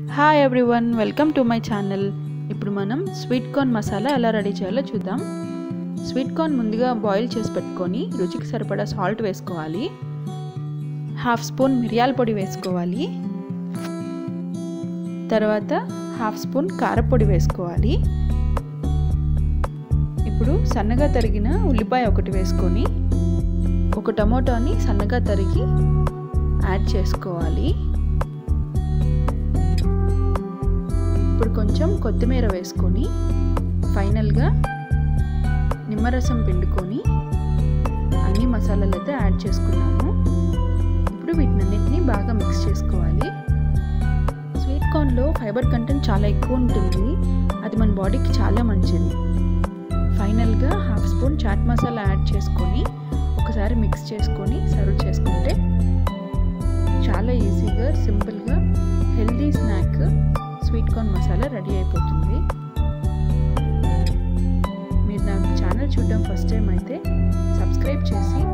hi everyone welcome to my channel ఇప్పుడు మనం sweet corn masala ఎలా రెడీ చేయాలో చూద్దాం స్వీట్ కార్న్ ముందుగా బాయిల్ చేసి పెట్టుకొని రుచికి సరిపడా సాల్ట్ వేసుకోవాలి హాఫ్ స్పూన్ మిరియాల పొడి వేసుకోవాలి తర్వాత హాఫ్ స్పూన్ కారపొడి వేసుకోవాలి ఇప్పుడు సన్నగా తరిగిన ఉల్లిపాయ ఒకటి వేసుకొని ఒక టమోటాని సన్నగా తరిగి యాడ్ చేసుకోవాలి ఇప్పుడు కొంచెం కొత్తిమీర వేసుకొని ఫైనల్గా నిమ్మరసం పిండుకొని అన్ని మసాలాలు అయితే యాడ్ చేసుకున్నాము ఇప్పుడు వీటినన్నిటిని బాగా మిక్స్ చేసుకోవాలి స్వీట్ కార్న్లో ఫైబర్ కంటెంట్ చాలా ఎక్కువ ఉంటుంది అది మన బాడీకి చాలా మంచిది ఫైనల్గా half spoon chaat masala add చేసుకొని ఒకసారి మిక్స్ చేసుకొని సర్వ్ చేసుకుంటే చాలా ఈజీగా సింపుల్గా healthy snack sweet corn masala ready అయిపోతుంది మీరు నా ఛానల్ చూడడం ఫస్ట్ టైం అయితే సబ్స్క్రైబ్ చేసి